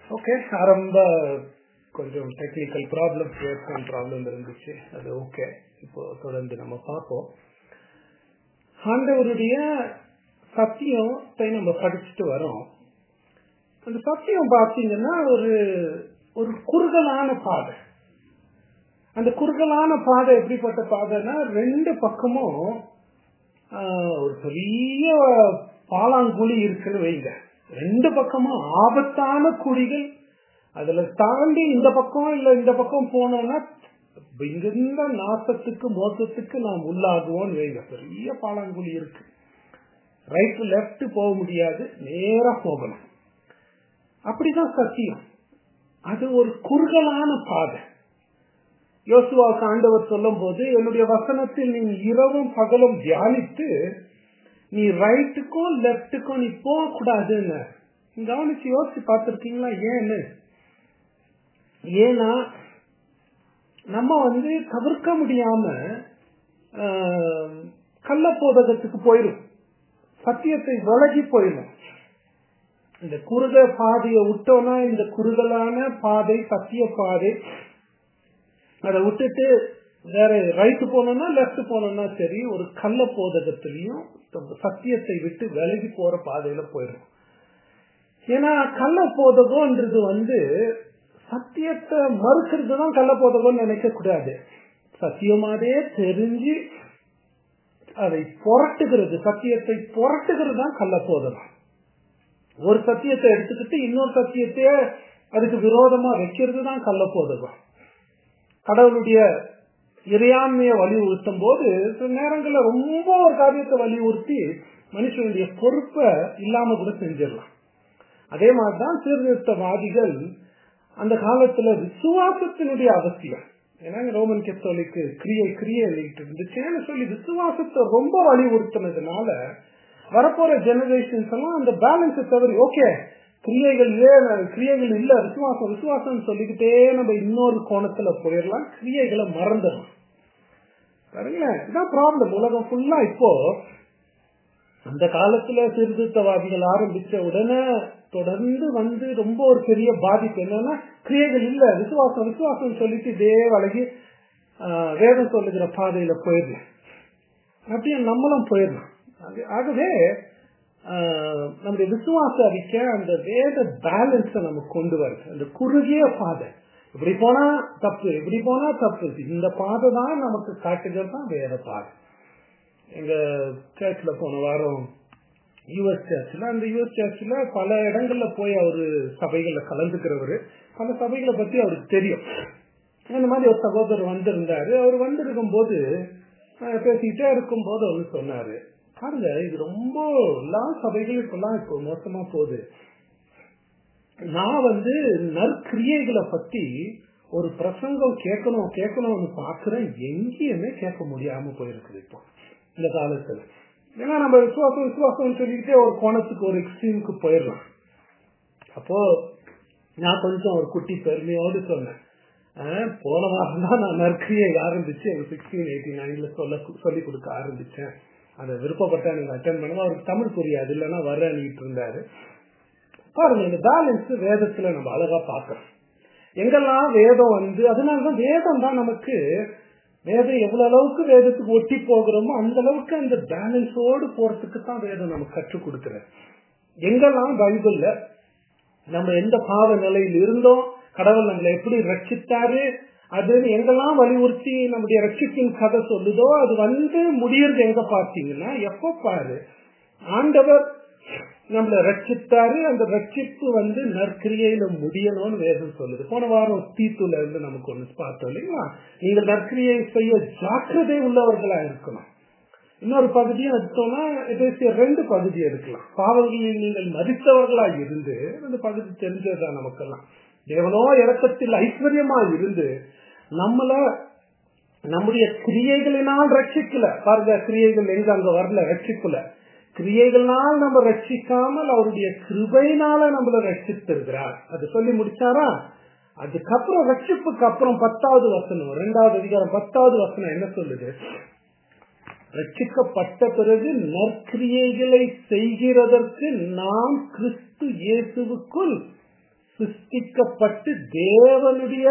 Okay ஆரம்ப கொஞ்சம் technical problem ஏற்கனவே ப்ராப்ளம் இருந்துச்சு அது ஓகே இப்போ தொடர்ந்து நம்ம பார்ப்போம் ஆண்டவருடைய சத்தியத்தை நம்ம படிச்சுட்டு வரோம் அந்த சத்தியம் பார்த்தீங்கன்னா ஒரு ஒரு குறுகலான பாதை அந்த குறுகலான பாதை எப்படிப்பட்ட பாதைன்னா ரெண்டு பக்கமும் ஆஹ், ஒரு பெரிய பாலாங்குழி இருக்குன்னு வைங்க ரெண்டு பக்கமும் ஆபத்தான குழிகள் அதுல தாண்டி இந்த பக்கம் இல்ல இந்த பக்கம் போனோம்னா இங்கிருந்த நாசத்துக்கு மோசத்துக்கு நாம் உள்ளாகுவோம்னு வைங்க பெரிய பாலாங்குழி இருக்கு ரைட் லெஃப்ட் போக முடியாது நேரா போகணும் அப்படிதான் சத்தியம் அது ஒரு குறுகலான பாதை யோசுவாவுக்கு ஆண்டவர் சொல்லும் போது என்னுடைய வசனத்தில் நீ இரவும் பகலும் தியானித்து நீ ரைட்டுக்கும் லெப்டுக்கும் நீ போக கூடாதுன்னு கவனிச்சு யோசிச்சு பார்த்திருக்கீங்களா ஏன்னு ஏன்னா நம்ம வந்து தவிர்க்க முடியாம ஆஹ், கள்ளப்போதகத்துக்கு போயிடும் சத்தியத்தை விலகி போயிடும் இந்த குறுக பாதையை விட்டோம்னா இந்த குறுகலான பாதை சத்திய பாதை அதை விட்டுட்டு வேற ரைட்டு போனோம்னா லெஃப்ட் போனோம்னா சரி ஒரு கள்ள போதகத்திலையும் சத்தியத்தை விட்டு விலகி போற பாதையில போயிடும் ஏன்னா கள்ள போதகம்ன்றது வந்து சத்தியத்தை மறுக்கிறது தான் கள்ள போதகம்னு நினைக்க கூடாது சத்தியமாதே தெரிஞ்சு அதை புரட்டுகிறது சத்தியத்தை புரட்டுகிறது தான் கள்ள போதகம் ஒரு சத்தியத்தை எடுத்துக்கிட்டு இன்னொரு சத்தியத்தையே அதுக்கு விரோதமா வைக்கிறது தான் கள்ள போதகம் கடவுளுடைய இறையாண்மையை வலியுறுத்தும் போது சில நேரங்கள்ல ரொம்ப ஒரு காரியத்தை வலியுறுத்தி மனுஷனுடைய பொறுப்பை இல்லாம கூட செஞ்சிடலாம் அதே மாதிரிதான் சீர்திருத்தவாதிகள் அந்த காலத்துல விசுவாசத்தினுடைய அவசியம் ஏன்னா ரோமன் கத்தோலிக்கு கிரியை கிரியை இருந்துச்சுன்னு சொல்லி விசுவாசத்தை ரொம்ப வலியுறுத்தினதுனால வரப்போற ஜெனரேஷன்ஸ் எல்லாம் அந்த பேலன்ஸை தவிர ஓகே கிரியைகள் ஏன் கிரியைகள் இல்ல விசுவாசம் விசுவாசம் சொல்லிக்கிட்டே நம்ம இன்னொரு கோணத்துல போயிடலாம் கிரியைகளை மறந்துடலாம் பாருங்களேன் இதான் ப்ராப்ளம் உலகம் ஃபுல்லா இப்போ அந்த காலத்துல சீர்திருத்தவாதிகள் ஆரம்பிச்ச உடனே தொடர்ந்து வந்து ரொம்ப ஒரு பெரிய பாதிப்பு என்னன்னா கிரியைகள் இல்ல விசுவாசம் விசுவாசம் சொல்லிட்டு இதே வழங்கி வேதம் சொல்லுகிற பாதையில போயிடலாம் அப்படியே நம்மளும் போயிடலாம் அது- ஆகவே ஆஹ், நம்முடைய விசுவாச அறிக்கை அந்த வேத பேலன்ஸ நம்ம கொண்டு வருது அந்த குறுகிய பாதை இப்படி போனா தப்பு இப்படி போனா தப்பு இந்த பாதை தான் நமக்கு காட்டுகிறது தான் வேத பாதை எங்க சர்ச்ல போன வாரம் யுஎஸ் சர்ச்ல அந்த யுஎஸ் சர்ச்ல பல இடங்கள்ல போய் அவரு சபைகள்ல கலந்துக்கிறவரு பல சபைகளை பத்தி அவருக்கு தெரியும் இந்த மாதிரி ஒரு சகோதரர் வந்திருந்தாரு அவர் வந்திருக்கும் போது அஹ், பேசிக்கிட்டே இருக்கும் போது அவர் சொன்னாரு பாருங்க இது ரொம்ப எல்லா சபைகளும் இப்பெல்லாம் இப்போ மோசமா போகுது நான் வந்து நற்கிரியைகளை பத்தி ஒரு பிரசங்கம் கேட்கணும் கேட்கணும்னு பாக்குறேன் எங்கேயுமே கேட்க முடியாம போயிருக்குது இப்போ இந்த காலத்துல ஏன்னா நம்ம விசுவாசம் விசுவாசம் சொல்லிக்கிட்டே ஒரு கோணத்துக்கு ஒரு எக்ஸ்ட்ரீமுக்கு போயிடலாம் அப்போ நான் கொஞ்சம் ஒரு குட்டி பெருமையோடு சொன்னேன் ஆஹ், போன வாரம் தான் நான் நற்கிரியை ஆரம்பிச்சு சிக்ஸ்டீன் எயிட்டி நைன்ல சொல்ல சொல்லி கொடுக்க ஆரம்பிச்சேன் அதை விருப்பப்பட்ட நீங்க அட்டன் பண்ணுங்க அவருக்கு தமிழ் புரியாது இல்லைன்னா வர அணிட்டு இருந்தாரு பாருங்க இந்த பேலன்ஸ் வேதத்துல நம்ம அழகா பார்க்கறோம் எங்கெல்லாம் வேதம் வந்து அதனாலதான் வேதம் தான் நமக்கு வேதம் எவ்வளவு அளவுக்கு வேதத்துக்கு ஒட்டி போகிறோமோ அந்த அளவுக்கு அந்த பேலன்ஸோடு போறதுக்கு தான் வேதம் நமக்கு கற்றுக் கொடுக்குறது எங்கெல்லாம் பைபிள்ல நம்ம எந்த பாவ நிலையில் இருந்தோம் கடவுள் நம்மளை எப்படி ரட்சித்தாரு அது எங்கெல்லாம் வலியுறுத்தி நம்முடைய ரட்சிப்பின் கதை சொல்லுதோ அது வந்து முடியறது எங்க பார்த்தீங்கன்னா எப்ப பாரு ஆண்டவர் நம்மளை ரட்சித்தாரு அந்த ரட்சிப்பு வந்து நற்கிரியையில முடியணும்னு வேதம் சொல்லுது போன வாரம் தீத்துல இருந்து நமக்கு ஒண்ணு பார்த்தோம் இல்லைங்களா நீங்கள் நற்கிரியை செய்ய ஜாக்கிரதை உள்ளவர்களா இருக்கணும் இன்னொரு பகுதியும் எடுத்தோம்னா எதேசிய ரெண்டு பகுதி எடுக்கலாம் பாவங்களில் நீங்கள் மதித்தவர்களா இருந்து அந்த பகுதி தெரிஞ்சதுதான் நமக்கெல்லாம் தேவனோ இறக்கத்தில் ஐஸ்வர்யமா இருந்து நம்மள நம்முடைய கிரியைகளினால் ரட்சிக்கல பாருங்க கிரியைகள் எங்க அங்க வரல ரட்சிக்கல கிரியைகள்னால் நம்ம ரட்சிக்காமல் அவருடைய கிருபையினால நம்மள ரட்சித்திருக்கிறார் அது சொல்லி முடிச்சாரா அதுக்கப்புறம் ரட்சிப்புக்கு அப்புறம் பத்தாவது வசனம் ரெண்டாவது அதிகாரம் பத்தாவது வசனம் என்ன சொல்லுது ரட்சிக்கப்பட்ட பிறகு நற்கிரியைகளை செய்கிறதற்கு நாம் கிறிஸ்து இயேசுவுக்குள் சிருஷ்டிக்கப்பட்டு தேவனுடைய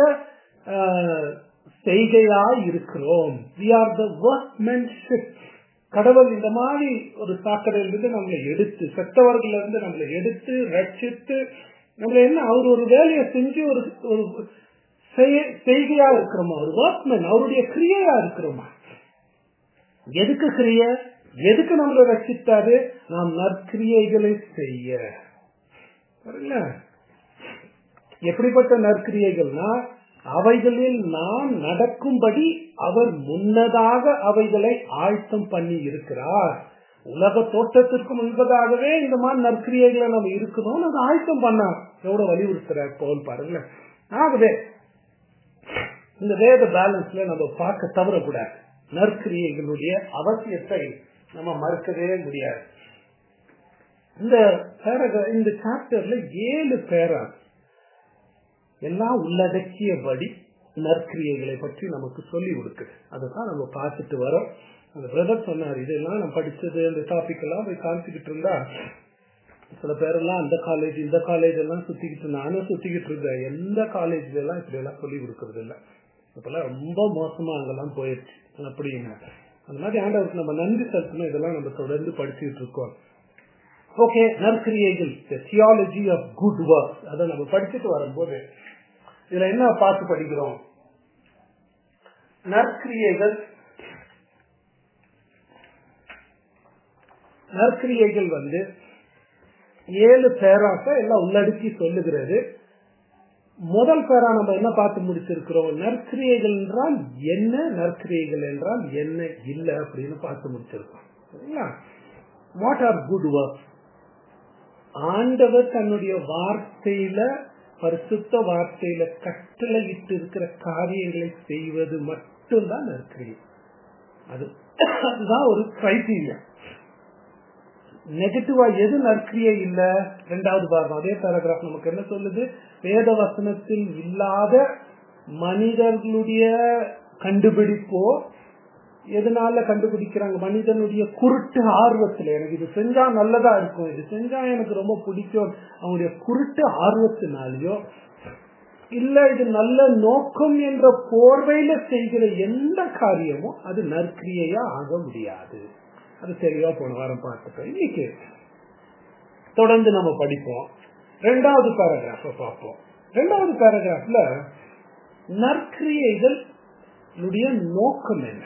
செய்கையா இருக்கிறோம் வி ஆர் த ஒர்க்மென்ஷிப் கடவுள் இந்த மாதிரி ஒரு சாக்கடையிலிருந்து நம்மளை எடுத்து செத்தவர்கள் இருந்து நம்மளை எடுத்து ரட்சித்து நம்மள என்ன அவர் ஒரு வேலையை செஞ்சு ஒரு ஒரு செய்கையா இருக்கிறோமா ஒரு ஒர்க்மேன் அவருடைய கிரியையா இருக்கிறோமா எதுக்கு கிரிய எதுக்கு நம்மளை ரட்சித்தாரு நாம் நற்கிரியைகளை செய்ய எப்படிப்பட்ட நற்கிரியைகள்னா அவைகளில் நாம் நடக்கும்படி அவர் முன்னதாக அவைகளை ஆயத்தம் பண்ணி இருக்கிறார் உலக தோட்டத்திற்கு முன்பதாகவே இந்த மாதிரி நற்கிரியைகளை நம்ம இருக்கணும் அது ஆயத்தம் பண்ண எவ்வளவு வலியுறுத்துறார் போல் பாருங்க ஆகவே இந்த வேத பேலன்ஸ்ல நம்ம பார்க்க தவறக்கூடாது நற்கிரியைகளுடைய அவசியத்தை நம்ம மறுக்கவே முடியாது இந்த இந்த சாப்டர்ல ஏழு பேரா எல்லாம் உள்ளடக்கியபடி நற்கிரியைகளை பற்றி நமக்கு சொல்லி கொடுக்குது அதுதான் நம்ம பார்த்துட்டு வரோம் அந்த பிரதர் சொன்னார் இதெல்லாம் நான் படிச்சது அந்த டாபிக் எல்லாம் போய் காமிச்சுக்கிட்டு இருந்தா சில பேரெல்லாம் அந்த காலேஜ் இந்த காலேஜ் எல்லாம் சுத்திக்கிட்டு நானும் சுத்திக்கிட்டு இருந்தேன் எந்த காலேஜ்ல எல்லாம் இப்படி எல்லாம் சொல்லி கொடுக்கறது இல்ல இப்பெல்லாம் ரொம்ப மோசமா அங்கெல்லாம் போயிடுச்சு அப்படின்னு அந்த மாதிரி ஆண்டவருக்கு நம்ம நன்றி செலுத்தணும் இதெல்லாம் நம்ம தொடர்ந்து படிச்சுட்டு இருக்கோம் ஓகே நற்கிரியைகள் தியாலஜி ஆஃப் குட் ஒர்க் அதை நம்ம படிச்சுட்டு வரும்போது இதுல என்ன பார்த்து படிக்கிறோம் நற்கிரியைகள் நற்கிரியைகள் வந்து ஏழு பேராக எல்லாம் உள்ளடக்கி சொல்லுகிறது முதல் பேரா நம்ம என்ன பார்த்து முடிச்சிருக்கிறோம் நற்கிரியைகள் என்றால் என்ன நற்கிரியைகள் என்றால் என்ன இல்லை அப்படின்னு பார்த்து முடிச்சிருக்கோம் சரிங்களா வாட் ஆர் குட் ஒர்க் ஆண்டவர் தன்னுடைய வார்த்தையில பரிசுத்த வார்த்தையில கட்டளையிட்டு இருக்கிற காரியங்களை செய்வது மட்டும்தான் நற்கிரியை அது அதுதான் ஒரு கிரைட்டீரியா நெகட்டிவா எது நற்கிரியை இல்ல ரெண்டாவது பாகம் அதே பேராகிராஃப் நமக்கு என்ன சொல்லுது வேத வசனத்தில் இல்லாத மனிதர்களுடைய கண்டுபிடிப்போ எதனால கண்டுபிடிக்கிறாங்க மனிதனுடைய குருட்டு ஆர்வத்துல எனக்கு இது செஞ்சா நல்லதா இருக்கும் இது செஞ்சா எனக்கு ரொம்ப பிடிக்கும் அவங்களுடைய குருட்டு ஆர்வத்தினாலேயோ இல்ல இது நல்ல நோக்கம் என்ற போர்வையில செய்கிற எந்த காரியமும் அது நற்கிரியையா ஆக முடியாது அது தெளிவா போன வாரம் பார்த்துட்டோம் இன்னைக்கு தொடர்ந்து நம்ம படிப்போம் ரெண்டாவது பேராகிராஃப பார்ப்போம் ரெண்டாவது பேராகிராஃப்ல நற்கிரியைகள் நோக்கம் என்ன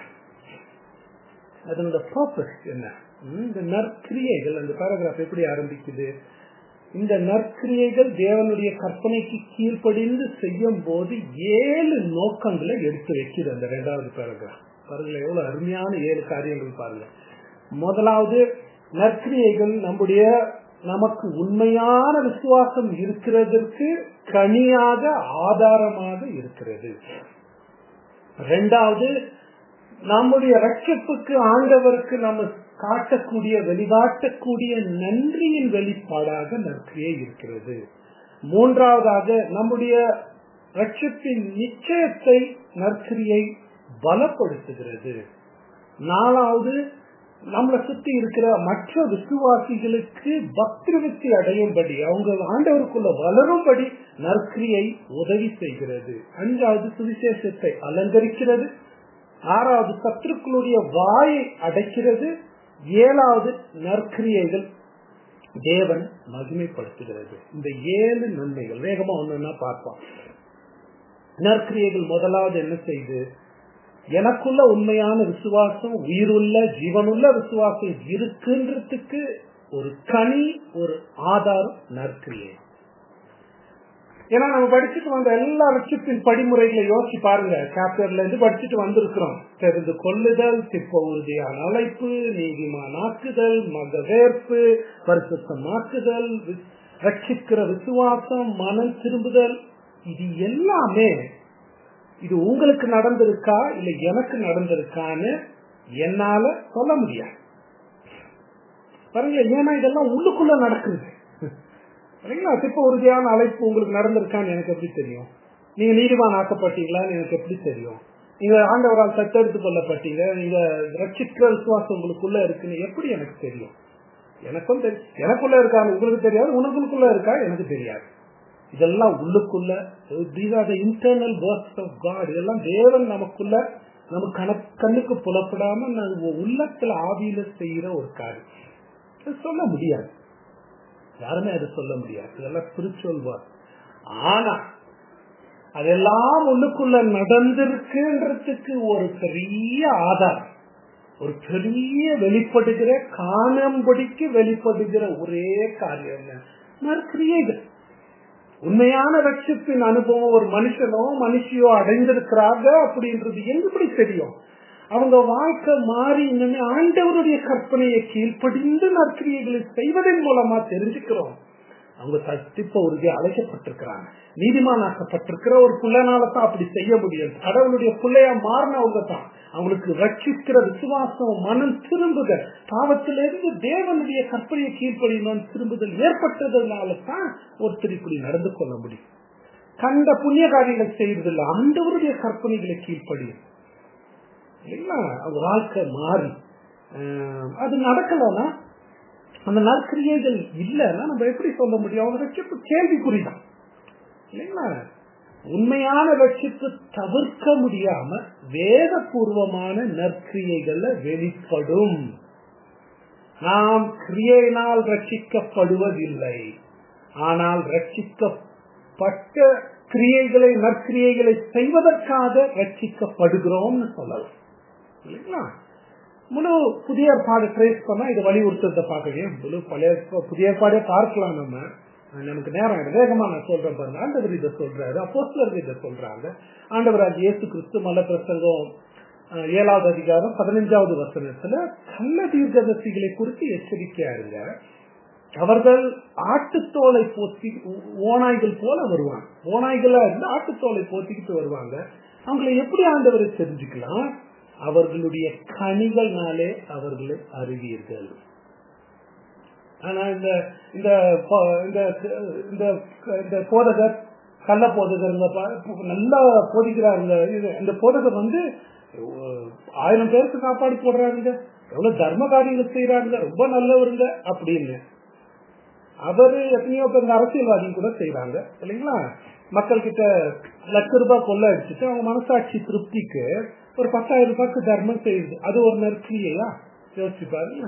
அதனோட பர்பஸ் என்ன இந்த நற்கிரியைகள் அந்த பேராகிராஃப் எப்படி ஆரம்பிக்குது இந்த நற்கிரியைகள் தேவனுடைய கற்பனைக்கு கீழ்ப்படிந்து செய்யும் போது ஏழு நோக்கங்களை எடுத்து வைக்குது அந்த ரெண்டாவது பேராகிராஃப் பாருங்க எவ்வளவு அருமையான ஏழு காரியங்கள் பாருங்க முதலாவது நற்கிரியைகள் நம்முடைய நமக்கு உண்மையான விசுவாசம் இருக்கிறதற்கு கனியாக ஆதாரமாக இருக்கிறது ரெண்டாவது நம்முடைய ரட்சிப்புக்கு ஆண்டவருக்கு நம்ம காட்டக்கூடிய வெளிகாட்டக்கூடிய நன்றியின் வெளிப்பாடாக நற்கிரியை இருக்கிறது மூன்றாவதாக நம்முடைய ரட்சிப்பின் நிச்சயத்தை நற்கிரியை பலப்படுத்துகிறது நாலாவது நம்மளை சுத்தி இருக்கிற மற்ற விசுவாசிகளுக்கு பக்திருத்தி அடையும்படி அவங்க ஆண்டவருக்குள்ள வளரும்படி நற்கிரியை உதவி செய்கிறது அஞ்சாவது சுவிசேஷத்தை அலங்கரிக்கிறது ஆறாவது சத்துருக்களுடைய வாயை அடைக்கிறது ஏழாவது நற்கிரியைகள் தேவன் மகிமைப்படுத்துகிறது இந்த ஏழு நன்மைகள் வேகமா ஒன்னா பார்ப்போம் நற்கிரியைகள் முதலாவது என்ன செய்து எனக்குள்ள உண்மையான விசுவாசம் உயிருள்ள ஜீவனுள்ள விசுவாசம் இருக்குன்றதுக்கு ஒரு கனி ஒரு ஆதாரம் நற்கிரியை ஏன்னா நம்ம படிச்சுட்டு வந்த எல்லா லட்சத்தின் படிமுறைகளை யோசிச்சு பாருங்க சாப்டர்ல இருந்து படிச்சுட்டு வந்திருக்கிறோம் தெரிந்து கொள்ளுதல் திப்ப உறுதியான அழைப்பு நீதிமானாக்குதல் மகவேற்பு பரிசுத்தமாக்குதல் ரட்சிக்கிற விசுவாசம் மனம் திரும்புதல் இது எல்லாமே இது உங்களுக்கு நடந்திருக்கா இல்ல எனக்கு நடந்திருக்கான்னு என்னால சொல்ல முடியாது பாருங்க ஏன்னா இதெல்லாம் உள்ளுக்குள்ள நடக்குது சரிங்களா திப்ப உறுதியான அழைப்பு உங்களுக்கு நடந்திருக்கான்னு எனக்கு எப்படி தெரியும் நீங்க நீதிவான் ஆக்கப்பட்டீங்களான்னு எனக்கு எப்படி தெரியும் நீங்க ஆண்டவரால் தத்தெடுத்து கொள்ளப்பட்டீங்க நீங்க ரட்சிக்கிற விசுவாசம் உங்களுக்குள்ள இருக்குன்னு எப்படி எனக்கு தெரியும் எனக்கும் தெரியும் எனக்குள்ள இருக்கான்னு உங்களுக்கு தெரியாது உனக்குள்ள இருக்கா எனக்கு தெரியாது இதெல்லாம் உள்ளுக்குள்ள these are the internal works of God இதெல்லாம் தேவன் நமக்குள்ள நம்ம கண கண்ணுக்கு புலப்படாம நம்ம உள்ளத்துல ஆவியில செய்யற ஒரு காரியம் அது சொல்ல முடியாது யாருமே அது சொல்ல முடியாது இதெல்லாம் ஸ்பிரிச்சுவல் ஒர்க் ஆனா அதெல்லாம் உள்ளுக்குள்ள நடந்திருக்குன்றதுக்கு ஒரு பெரிய ஆதாரம் ஒரு பெரிய வெளிப்படுகிற காணும்படிக்கு வெளிப்படுகிற ஒரே காரியம் என்ன நற்கிரியைகள் உண்மையான ரட்சிப்பின் அனுபவம் ஒரு மனுஷனோ மனுஷியோ அடைந்திருக்கிறாங்க அப்படின்றது எப்படி தெரியும் அவங்க வாழ்க்கை மாறி இனிமே ஆண்டவருடைய கற்பனையை கீழ்ப்படிந்து நற்கிரியைகளை செய்வதன் மூலமா தெரிஞ்சுக்கிறோம் அவங்க தட்டிப்ப உறுதி அழைக்கப்பட்டிருக்கிறாங்க நீதிமானாக்கப்பட்டிருக்கிற ஒரு பிள்ளைனால தான் அப்படி செய்ய முடியும் கடவுளுடைய பிள்ளையா மாறினவங்க தான் அவங்களுக்கு ரட்சிக்கிற விசுவாசம் மனம் திரும்புக பாவத்திலிருந்து தேவனுடைய கற்பனையை கீழ்ப்படியணும் திரும்புதல் ஏற்பட்டதுனால தான் ஒருத்தர் இப்படி நடந்து கொள்ள முடியும் கண்ட புண்ணிய காரியங்கள் செய்வதில்லை ஆண்டவருடைய கற்பனைகளை கீழ்ப்படியும் இல்லைங்களா அவங்க வாழ்க்கை மாறி அது நடக்கலன்னா அந்த நற்கிரியைகள் இல்லைன்னா நம்ம எப்படி சொல்ல முடியும் அவங்க ரட்சிப்பு கேள்விக்குறிதான் இல்லைங்களா உண்மையான ரட்சிப்பு தவிர்க்க முடியாம வேதபூர்வமான நற்கிரியைகள்ல வெளிப்படும் நாம் கிரியையினால் ரட்சிக்கப்படுவதில்லை ஆனால் ரட்சிக்கப்பட்ட கிரியைகளை நற்கிரியைகளை செய்வதற்காக ரட்சிக்கப்படுகிறோம்னு சொல்லலாம் இல்லைங்களா முழு புதிய ஏற்பாடு ட்ரேஸ் பண்ணா இது வலியுறுத்தத்தை பார்க்கவே முழு பழைய புதிய ஏற்பாடே பார்க்கலாம் நம்ம நமக்கு நேரம் வேகமா நான் சொல்றேன் பாருங்க ஆண்டவர் இதை சொல்றாரு அப்போஸ்லர்கள் இதை சொல்றாங்க ஆண்டவர் அது இயேசு கிறிஸ்து மல பிரசங்கம் ஏழாவது அதிகாரம் பதினஞ்சாவது வசனத்துல கள்ள தீர்க்கதர்சிகளை குறித்து எச்சரிக்கையா இருங்க அவர்கள் ஆட்டுத்தோலை போத்தி ஓநாய்கள் போல வருவாங்க ஓநாய்களா இருந்து ஆட்டுத்தோலை போத்திக்கிட்டு வருவாங்க அவங்களை எப்படி ஆண்டவரை தெரிஞ்சுக்கலாம் அவர்களுடைய கனிகள்னாலே அவர்களை அறிவீர்கள் ஆனா இந்த இந்த இந்த போதகர் கள்ள போதகர் நல்லா போதிக்கிறாருங்க இந்த போதகர் வந்து ஆயிரம் பேருக்கு சாப்பாடு போடுறாருங்க எவ்வளவு தர்ம காரியங்கள் செய்யறாங்க ரொம்ப நல்லவருங்க அப்படின்னு அவரு எத்தனையோ பேர் அரசியல்வாதி கூட செய்யறாங்க இல்லைங்களா மக்கள் கிட்ட லட்ச ரூபாய் கொள்ள அடிச்சுட்டு அவங்க மனசாட்சி திருப்திக்கு ஒரு பத்தாயிரம் ரூபாய்க்கு தர்மம் செய்யுது அது ஒரு நற்கிரியையா யோசிச்சு பாருங்க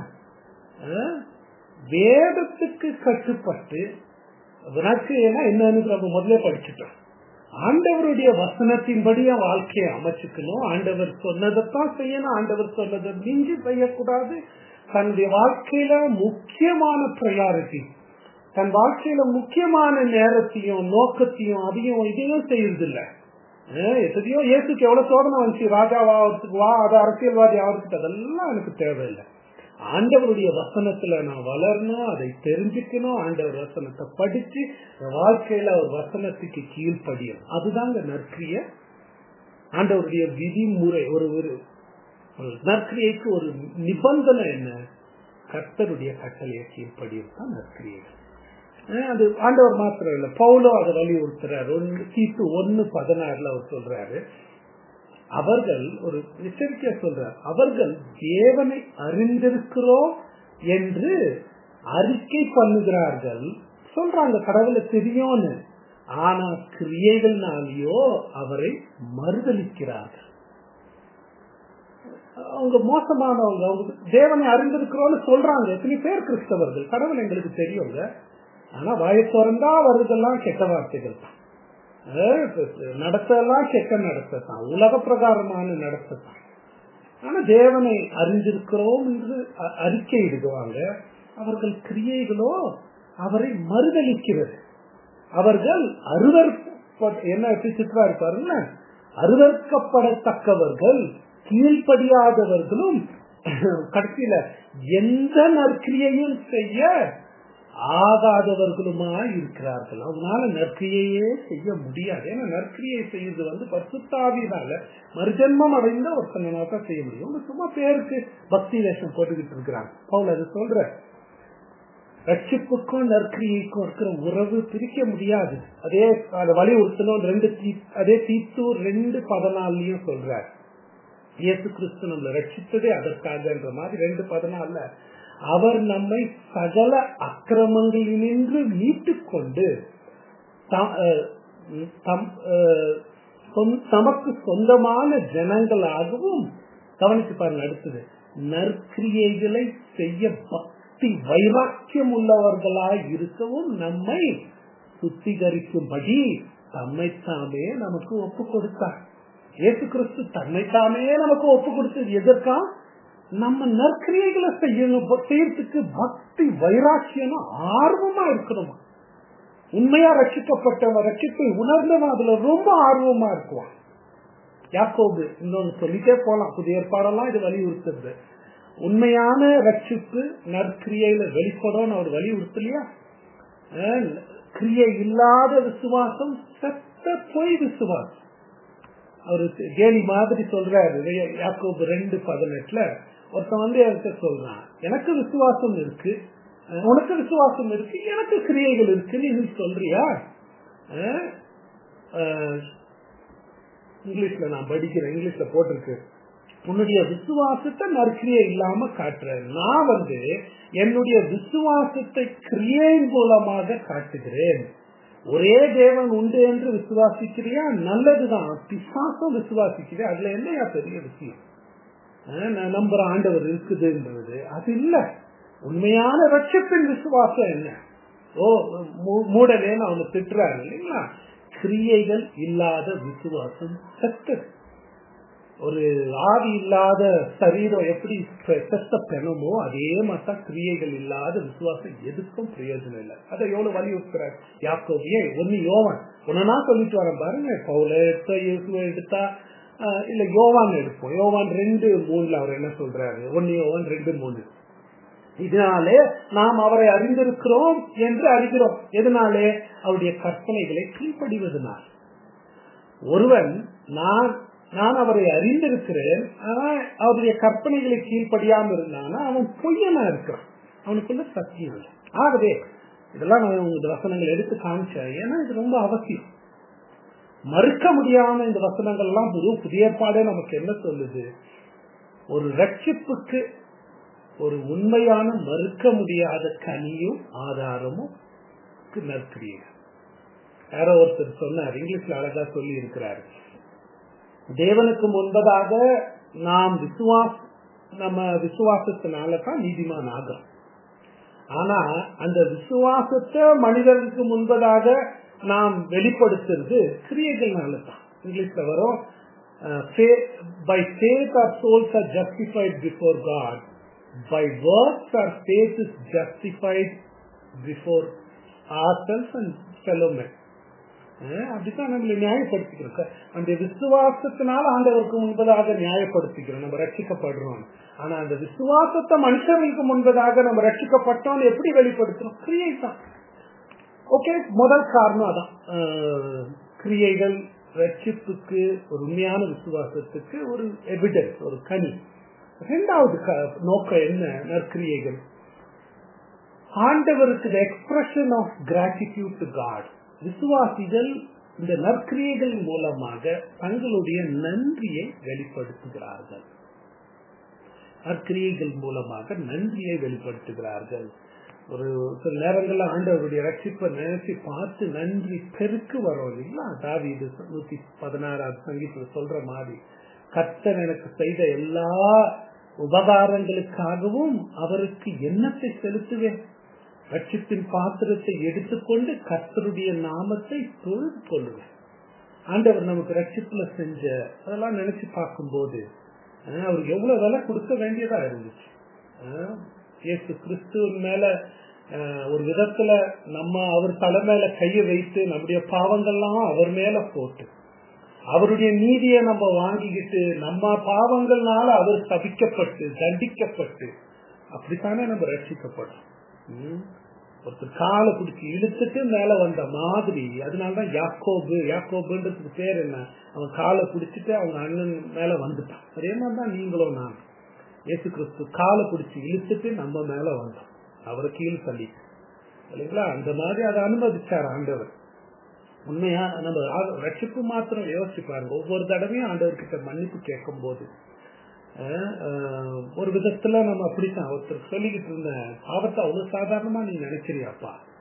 வேதத்துக்கு கட்டுப்பட்டு நற்கிரியைனா என்னன்னு நம்ம முதல்ல படிச்சுட்டோம் ஆண்டவருடைய வசனத்தின்படி என் வாழ்க்கையை அமைச்சுக்கணும் ஆண்டவர் சொன்னதைத்தான் செய்யணும் ஆண்டவர் சொன்னதை மிஞ்சி செய்யக்கூடாது தன்னுடைய வாழ்க்கையில முக்கியமான ப்ரையாரிட்டி தன் வாழ்க்கையில முக்கியமான நேரத்தையும் நோக்கத்தையும் அதையும் இதையும் செய்யறது இல்ல எத்தனையோ இயேசுக்கு எவ்வளவு சோதனை வந்துச்சு ராஜாவாகிறதுக்கு வா அது அரசியல்வாதி ஆகிறதுக்கு அதெல்லாம் எனக்கு தேவையில்லை ஆண்டவருடைய வசனத்துல நான் வளரணும் அதை தெரிஞ்சுக்கணும் ஆண்டவர் வசனத்தை படிச்சு வாழ்க்கையில ஒரு வசனத்துக்கு கீழ்ப்படியும் அதுதாங்க நற்கிரிய ஆண்டவருடைய விதிமுறை ஒரு ஒரு நற்கிரியைக்கு ஒரு நிபந்தனை என்ன கர்த்தருடைய கட்டளையை கீழ்ப்படியும் தான் நற்கிரியைகள் அது ஆண்டவர் மாத்திரம் இல்ல பவுலோ அதை வலியுறுத்துறாரு ஒன்னு கீட்டு ஒன்னு பதினாறுல அவர் சொல்றாரு அவர்கள் ஒரு எச்சரிக்கையா சொல்றார் அவர்கள் தேவனை அறிந்திருக்கிறோம் என்று அறிக்கை பண்ணுகிறார்கள் சொல்றாங்க கடவுளை தெரியும்னு ஆனா கிரியைகள்னாலேயோ அவரை மறுதளிக்கிறார்கள் அவங்க மோசமானவங்க அவங்க தேவனை அறிந்திருக்கிறோம்னு சொல்றாங்க எத்தனை பேர் கிறிஸ்தவர்கள் கடவுள் எங்களுக்கு தெரியுங்க ஆனா வாயை திறந்தா வருதெல்லாம் கெட்ட வார்த்தைகள் தான் நடத்தெல்லாம் கெட்ட நடத்தான் உலக பிரகாரமான நடத்தான் ஆனா தேவனை அறிந்திருக்கிறோம் என்று அறிக்கை இடுவாங்க அவர்கள் கிரியைகளோ அவரை மறுதளிக்கிறது அவர்கள் அருவர் என்ன சித்ரா இருப்பாருல்ல அருவர்க்கப்படத்தக்கவர்கள் கீழ்ப்படியாதவர்களும் கடைசியில எந்த நற்கிரியையும் செய்ய ஆகாதவர்களுமா இருக்கிறார்கள் அவனால நற்கிரியையே செய்ய முடியாது ஏன்னா நற்கிரியை செய்யறது வந்து பசுத்தாவினால மறுஜன்மம் அடைந்த ஒருத்தனால தான் செய்ய முடியும் அவங்க சும்மா பேருக்கு பக்தி வேஷம் போட்டுக்கிட்டு இருக்கிறாங்க பவுல் அது சொல்ற ரட்சிப்புக்கும் நற்கிரியைக்கும் இருக்கிற உறவு பிரிக்க முடியாது அதே அதை வலியுறுத்தணும் ரெண்டு அதே தீத்தூர் ரெண்டு பதினாலையும் சொல்றார் இயேசு கிறிஸ்து நம்மளை ரட்சித்ததே அதற்காகன்ற மாதிரி ரெண்டு பதினாலுல அவர் நம்மை சகல அக்கிரமங்களினின்று மீட்டுக் கொண்டு த- அஹ், தம்- அஹ், சொந்த- தமக்கு சொந்தமான ஜனங்களாகவும் கவனிச்சு பாருங்க அடுத்தது நற்கிரியைகளை செய்ய பக்தி வைராக்கியம் உள்ளவர்களாய் இருக்கவும் நம்மை சுத்திகரிக்கும்படி தம்மைத்தாமே நமக்கு ஒப்பு கொடுத்தார் இயேசு கிறிஸ்து தன்னைத்தாமே நமக்கு ஒப்பு கொடுத்தது எதற்கா நம்ம நற்கிரியைகளை செய்யணும் செய்யறதுக்கு பக்தி வைராக்கியம் ஆர்வமா இருக்கணுமா உண்மையா ரட்சிக்கப்பட்டவன் ரட்சிப்பை உணர்ந்தவன் அதுல ரொம்ப ஆர்வமா இருக்குவான் யாக்கோபு இன்னொன்னு சொல்லிட்டே போலாம் புதிய ஏற்பாடெல்லாம் இது வலியுறுத்துறது உண்மையான ரட்சிப்பு நற்கிரியையில வெளிப்படும் அவர் வலியுறுத்தலையா அஹ், கிரியை இல்லாத விசுவாசம் செத்த பொய் விசுவாசம் அவரு கேலி மாதிரி சொல்றாரு வே- யாக்கோபு ரெண்டு பதினெட்டுல ஒருத்தன் வந்து என்கிட்ட சொல்றான் எனக்கு விசுவாசம் இருக்கு அஹ், உனக்கு விசுவாசம் இருக்கு எனக்கு கிரியைகள் இருக்கு நீ சொல்றியா அஹ், அஹ், இங்கிலீஷ்ல நான் படிக்கிறேன் இங்கிலீஷ்ல போட்டிருக்கு உன்னுடைய விசுவாசத்தை நற்கிரியை இல்லாம காட்டுறேன் நான் வந்து என்னுடைய விசுவாசத்தை கிரியையின் மூலமாக காட்டுகிறேன் ஒரே தேவன் உண்டு என்று விசுவாசிக்கிறியா நல்லதுதான் பிசாசம் விசுவாசிக்கிறியா அதுல என்னையா பெரிய விஷயம் அஹ் நான் நம்புற ஆண்டவர் இருக்குதுன்றது அது இல்ல உண்மையான ரட்சத்தின் விசுவாசம் என்ன ஓ மூ- மூடலேன்னு அவனை திட்டுறாரு இல்லைங்களா கிரியைகள் இல்லாத விசுவாசம் செத்தது ஒரு ஆவி இல்லாத சரீரம் எப்படி செ- செத்த பெணமோ அதே மாதிரி தான் கிரியைகள் இல்லாத விசுவாசம் எதுக்கும் பிரயோஜனம் இல்லை அதை எவ்வளவு வலியுறுத்துறாரு யாக்கோபியே ஒன்னு யோவான் ஒன்னா சொல்லிட்டு வரேன் பாருங்க பவுல எடுத்தா இயேசுவை எடுத்தா ஆஹ், இல்ல யோவான் எடுப்போம் யோவான் ரெண்டு மூணுல அவர் என்ன சொல்றாரு ஒன்னு யோவான் ரெண்டு மூணு இதனாலே நாம் அவரை அறிந்திருக்கிறோம் என்று அறிகிறோம் எதனாலே அவருடைய கற்பனைகளை கீழ்ப்படிவதனால் ஒருவன் நான் நான் அவரை அறிந்திருக்கிறேன் ஆனா அவருடைய கற்பனைகளை கீழ்ப்படியாம இருந்தானா அவன் பொய்யனா இருக்கிறான் அவனுக்குள்ள சத்தியம் இல்லை ஆகவே இதெல்லாம் நான் உங்க வசனங்கள் எடுத்து காமிச்சேன் ஏன்னா இது ரொம்ப அவசியம் மறுக்க முடியாம இந்த வசனங்கள் எல்லாம் புது புதிய ஏற்பாடே நமக்கு என்ன சொல்லுது ஒரு ரட்சிப்புக்கு ஒரு உண்மையான மறுக்க முடியாத கனியும் ஆதாரமும் நற்கிரியைகள் யாரோ ஒருத்தர் சொன்னார் இங்கிலீஷ்ல அழகா சொல்லி இருக்கிறார் தேவனுக்கு முன்பதாக நாம் விசுவாஸ் நம்ம விசுவாசத்தினால தான் நீதிமான் ஆகிறோம் ஆனா அந்த விசுவாசத்தை மனிதனுக்கு முன்பதாக நாம் வெளிப்படுத்துறது கிரியைகள்னால தான் இங்கிலீஷ்ல வரும் by faith our souls are justified before God by works our faith is justified before our self and fellowmen அப்படித்தான் நம்மளை நியாயப்படுத்திக்கிறோம் சார். அந்த விசுவாசத்தினால ஆண்டவருக்கு முன்பதாக நியாயப்படுத்திக்கிறோம் நம்ம ரட்சிக்கப்படுறோம் ஆனா அந்த விசுவாசத்தை மனுஷர்களுக்கு முன்பதாக நம்ம ரட்சிக்கப்பட்டோம் எப்படி வெளிப்படுத்துறோம் கிரியை தான் ஓகே முதல் காரணம் அதான் அஹ், கிரியைகள் ரட்சிப்புக்கு ஒரு உண்மையான விசுவாசத்துக்கு ஒரு எவிடன்ஸ் ஒரு கனி இரண்டாவது க- நோக்கம் என்ன நற்கிரியைகள் ஆண்டவருக்கு expression of gratitude to God விசுவாசிகள் இந்த நற்கிரியைகள் மூலமாக தங்களுடைய நன்றியை வெளிப்படுத்துகிறார்கள் நற்கிரியைகள் மூலமாக நன்றியை வெளிப்படுத்துகிறார்கள் ஒரு சில நேரங்கள்ல ஆண்டவருடைய ரட்சிப்பை நினைச்சு பார்த்து நன்றி பெருக்கு வரும் இல்லைங்களா தாவி இது நூத்தி பதினாறாவது சங்கீதத்துல சொல்ற மாதிரி கர்த்தர் எனக்கு செய்த எல்லா உபகாரங்களுக்காகவும் அவருக்கு எண்ணத்தை செலுத்துவேன் ரட்சிப்பின் பாத்திரத்தை எடுத்துக்கொண்டு கர்த்தருடைய நாமத்தை தொழுது கொள்ளுவேன் ஆண்டவர் நமக்கு ரட்சிப்புல செஞ்ச அதெல்லாம் நினைச்சு பார்க்கும்போது அஹ், அவருக்கு எவ்வளவு விலை கொடுக்க வேண்டியதா இருந்துச்சு அஹ், இயேசு கிறிஸ்துவின் மேல அஹ், ஒரு விதத்துல நம்ம அவர் தலை மேல கையை வைத்து நம்முடைய பாவங்கள்லாம் அவர் மேல போட்டு அவருடைய நீதியை நம்ம வாங்கிக்கிட்டு நம்ம பாவங்கள்னால அவர் சபிக்கப்பட்டு தண்டிக்கப்பட்டு அப்படித்தானே நம்ம ரட்சிக்கப்படும் ம். ஒருத்தர் காலை பிடிச்சி இழுத்துட்டு மேல வந்த மாதிரி அதனாலதான் யாக்கோபு யாக்கோபுன்றதுக்கு பேர் என்ன அவன் காலை பிடிச்சிட்டு அவங்க அண்ணன் மேல வந்துட்டான் அதே மாதிரிதான் நீங்களும் நான் இயேசு கிறிஸ்து காலை பிடிச்சி இழுத்துட்டு நம்ம மேல வந்தோம் அவரை கீழ் தள்ளி இல்லைங்களா அந்த மாதிரி அதை அனுமதிச்சார் ஆண்டவர் உண்மையா நம்ம ஆ- ரட்சிப்பு மாத்திரம் யோசிச்சு பாருங்க ஒவ்வொரு தடவையும் ஆண்டவர்கிட்ட மன்னிப்பு கேட்கும் போது அஹ், அஹ், ஒரு விதத்துல நம்ம அப்படித்தான் ஒருத்தர் சொல்லிக்கிட்டு இருந்தேன் பாவத்தை அவ்வளவு சாதாரணமா நீ நினைக்கிறியாப்பா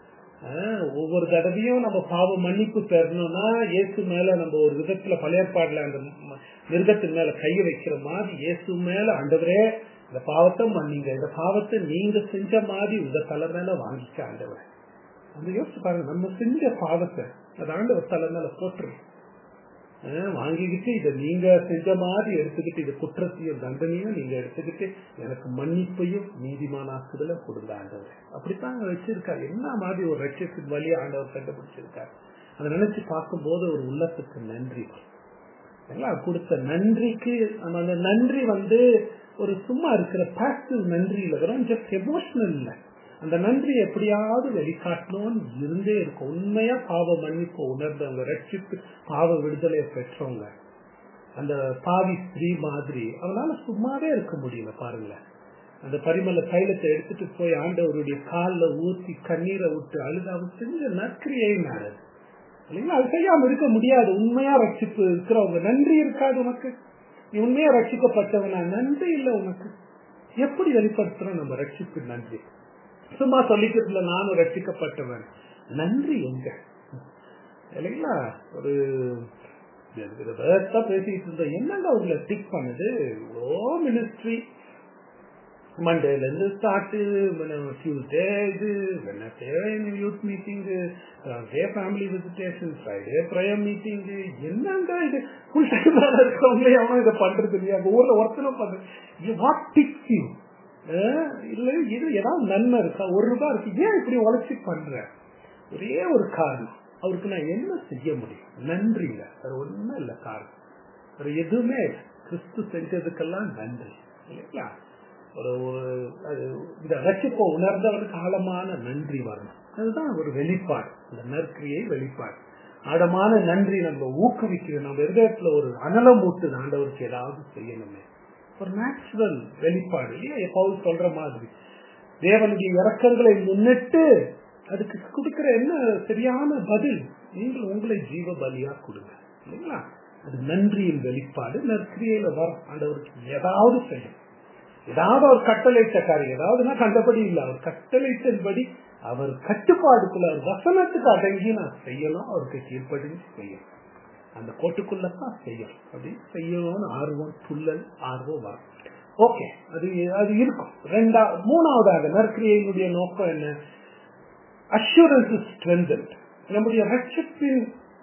ஆஹ் ஒவ்வொரு தடவையும் நம்ம பாவ மன்னிப்பு பெறணும்னா இயேசு மேல நம்ம ஒரு விதத்துல பழைய பாடல அந்த ம- மிருகத்தின் மேல கைய வைக்கிற மாதிரி இயேசு மேல ஆண்டவரே இந்த பாவத்தை மன்னிங்க இந்த பாவத்தை நீங்க செஞ்ச மாதிரி உங்க தலை மேல வாங்கிக்க ஆண்டவரே அந்த யோசிச்சு பாருங்க நம்ம செஞ்ச பாவத்தை அது ஆண்டவர் தலை மேல போட்டுரு ஆஹ் வாங்கிக்கிட்டு இதை நீங்க செஞ்ச மாதிரி எடுத்துக்கிட்டு இது குற்றத்தையும் தண்டனையும் நீங்க எடுத்துக்கிட்டு எனக்கு மன்னிப்பையும் நீதிமானாக்குதல கொடுங்க ஆண்டவர் அப்படித்தான் அங்க வச்சிருக்காரு என்ன மாதிரி ஒரு ரட்சத்தின் வழியை ஆண்டவர் கண்டுபிடிச்சிருக்காரு அதை நினைச்சு பார்க்கும்போது ஒரு உள்ளத்துக்கு நன்றி வரும். எல்லாம் கொடுத்த நன்றிக்கு நம்ம அந்த நன்றி வந்து ஒரு சும்மா இருக்கிற பாசிட்டிவ் நன்றி இல்லை வெறும் ஜஸ்ட் எமோஷனல் இல்லை அந்த நன்றி எப்படியாவது வெளிக்காட்டணும்னு இருந்தே இருக்கும் உண்மையா பாவ மன்னிப்பு உணர்ந்தவங்க ரட்சித்து பாவ விடுதலையை பெற்றவங்க அந்த பாவி ஸ்திரீ மாதிரி அவனால சும்மாவே இருக்க முடியல பாருங்களேன் அந்த பரிமள தைலத்தை எடுத்துட்டு போய் ஆண்டவருடைய காலில் ஊத்தி கண்ணீரை விட்டு அழுது அவன் செஞ்ச நற்கிரியை நடது இல்லைங்களா அது செய்யாம இருக்க முடியாது உண்மையா ரட்சிப்பு இருக்கிறவங்க நன்றி இருக்காது உனக்கு நீ உண்மையா ரட்சிக்கப்பட்டவனா நன்றி இல்லை உனக்கு எப்படி வெளிப்படுத்துறோம் நம்ம ரட்சிப்பு நன்றி சும்மா சொல்லிக்கிறதுல நானும் ரட்சிக்கப்பட்டவன் நன்றி எங்க இல்லைங்களா ஒரு வேர்த்தா பேசிட்டு இருந்தோம் என்னங்க அவங்கள டிக் பண்ணுது இவ்வளோ மினிஸ்ட்ரி மண்டேல இருந்து ஸ்டார்ட் டியூஸ்டே இது Wednesday youth meeting day family visitation Friday prayer meeting என்னங்க இது ஃபுல் டைம் இருக்கிறவங்களே எவனும் இதை பண்றது இல்லையா அந்த ஊர்ல ஒருத்தனும் பண்றது வாட் டிக்ஸ் யூ இல்ல இது ஏதாவது நன்மை இருக்கா ஒரு ரூபாய் இருக்கு ஏன் இப்படி உழைச்சி பண்ற ஒரே ஒரு காரணம் அவருக்கு நான் என்ன செய்ய முடியும் நன்றி இல்ல வேற ஒண்ணும் இல்ல காரணம் வேற எதுவுமே இல்ல. கிறிஸ்து செஞ்சதுக்கெல்லாம் நன்றி இல்லைங்களா ஒரு ஒரு அது இந்த ரசிப்பை உணர்ந்தவனுக்கு ஆழமான நன்றி வரணும் அதுதான் ஒரு வெளிப்பாடு இந்த நற்கிரியை வெளிப்பாடு ஆழமான நன்றி நம்ம ஊக்குவிக்கணும் நம்ம இருதயத்துல ஒரு அனலம் ஊட்டு ஆண்டவருக்கு ஏதாவது செய்யணுமே ஒரு நேச்சுரல் வெளிப்பாடு இல்லையா பவுல் சொல்ற மாதிரி தேவனுடைய இறக்கங்களை முன்னிட்டு அதுக்கு கொடுக்கிற என்ன சரியான பதில் நீங்கள் உங்களை ஜீவ பலியா கொடுங்க இல்லைங்களா அது நன்றியின் வெளிப்பாடு நற்கிரியையில வரும் ஆண்டவருக்கு ஏதாவது செய்யும் ஏதாவது அவர் கட்டளையிட்ட காரியம் ஏதாவதுன்னா கண்டபடி இல்லை அவர் கட்டளையிட்டபடி அவர் கட்டுப்பாடுக்குள்ள அவர் வசனத்துக்கு அடங்கி நான் செய்யணும் அவருக்கு கீழ்ப்படிஞ்சு செய்யணும் அந்த கோட்டுக்குள்ளதான் செய்யணும் அப்படி செய்யணும்னு ஆர்வம் துள்ளல் ஆர்வம் வரும் ஓகே அது அது இருக்கும் ரெண்டா மூணாவதாக நற்கிரியையினுடைய நோக்கம் என்ன அஷூரன்ஸ் ஸ்ட்ரென்தன் நம்முடைய ரட்சத்தின்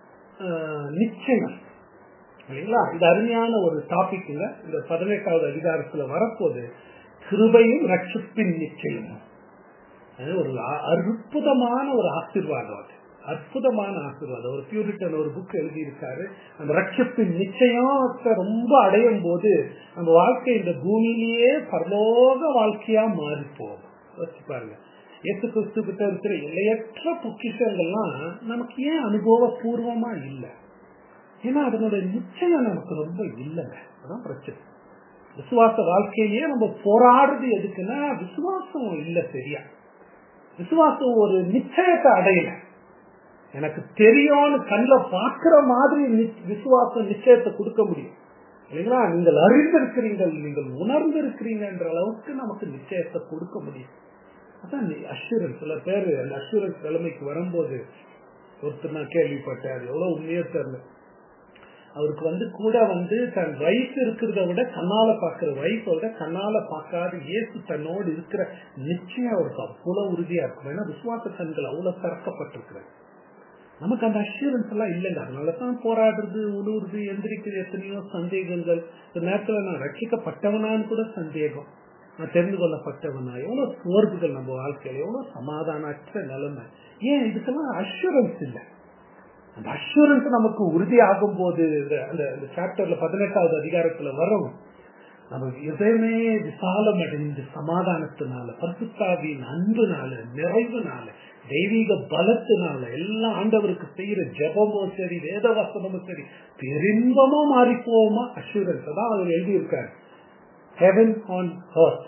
நிச்சயம் இல்லைங்களா இது அருமையான ஒரு டாபிக்ல இந்த பதினெட்டாவது அதிகாரத்துல வரப்போது கிருபையும் ரட்சிப்பின் நிச்சயம் அது ஒரு அ- அற்புதமான ஒரு ஆசீர்வாதம் அது அற்புதமான ஆசீர்வாதம் ஒரு பியூரிட்டன் ஒரு புக் எழுதியிருக்காரு அந்த ரட்சிப்பின் நிச்சயத்தை ரொம்ப அடையும் போது நம்ம வாழ்க்கை இந்த பூமியிலேயே பரலோக வாழ்க்கையா மாறி போகும் யோசிச்சு பாருங்க இயேசு கிறிஸ்து கிட்ட இருக்கிற எல்லையற்ற பொக்கிஷங்கள்லாம் நமக்கு ஏன் அனுபவபூர்வமா இல்லை ஏன்னா அதனுடைய நிச்சயம் நமக்கு ரொம்ப இல்லைங்க அதான் பிரச்சனை விசுவாச வாழ்க்கையிலேயே நம்ம போராடுறது எதுக்குன்னா விசுவாசம் இல்லை சரியா விசுவாசம் ஒரு நிச்சயத்தை அடையல எனக்கு தெரியும்னு கண்ணில் பார்க்கிற மாதிரி நி- விசுவாசம் நிச்சயத்தை கொடுக்க முடியும் இல்லைங்களா நீங்கள் அறிந்திருக்கிறீர்கள் நீங்கள் உணர்ந்திருக்கிறீங்க என்ற அளவுக்கு நமக்கு நிச்சயத்தை கொடுக்க முடியும் அதான் அஷூரன்ஸ் சில பேர் அந்த அஷூரன்ஸ் நிலைமைக்கு வரும்போது ஒருத்தர் நான் கேள்விப்பட்டேன் அது எவ்வளவு உண்மையோ தெரியல அவருக்கு வந்து கூட வந்து தன் வயசு இருக்கிறத விட கண்ணால பாக்குற வயசை விட கண்ணால பார்க்காத இயேசு தன்னோடு இருக்கிற நிச்சயம் அவருக்கு அவ்வளவு உறுதியா இருக்கும் ஏன்னா விசுவாச கண்கள் அவ்வளவு திறக்கப்பட்டிருக்கிறது நமக்கு அந்த அஷூரன்ஸ் எல்லாம் இல்லைங்க அதனாலதான் போராடுறது உழுவுறது எந்திரிக்கிறது எத்தனையோ சந்தேகங்கள் இந்த நேரத்துல நான் ரட்சிக்கப்பட்டவனான்னு கூட சந்தேகம் நான் தெரிந்து கொள்ளப்பட்டவனா எவ்வளவு சோர்வுகள் நம்ம வாழ்க்கையில எவ்வளவு சமாதானற்ற நிலைமை ஏன் இதுக்கெல்லாம் அஷூரன்ஸ் இல்லை அந்த அஷூரன்ஸ் நமக்கு உறுதியாகும் போது இந்த- அந்த அந்த சாப்டர்ல பதினெட்டாவது அதிகாரத்துல வரும் நம்ம இதயமே விசாலம் அடைந்து சமாதானத்தினால பரிசுத்தாவியின் அன்புனால நிறைவுனால தெய்வீக பலத்தினால எல்லாம் ஆண்டவருக்கு செய்யற ஜெபமோ சரி வேத வசனமும் சரி பெரும்பமா மாறி போவோமா அஷூரன்ஸ் அதான் அவர் எழுதியிருக்காரு ஹெவன் ஆன் ஹர்த்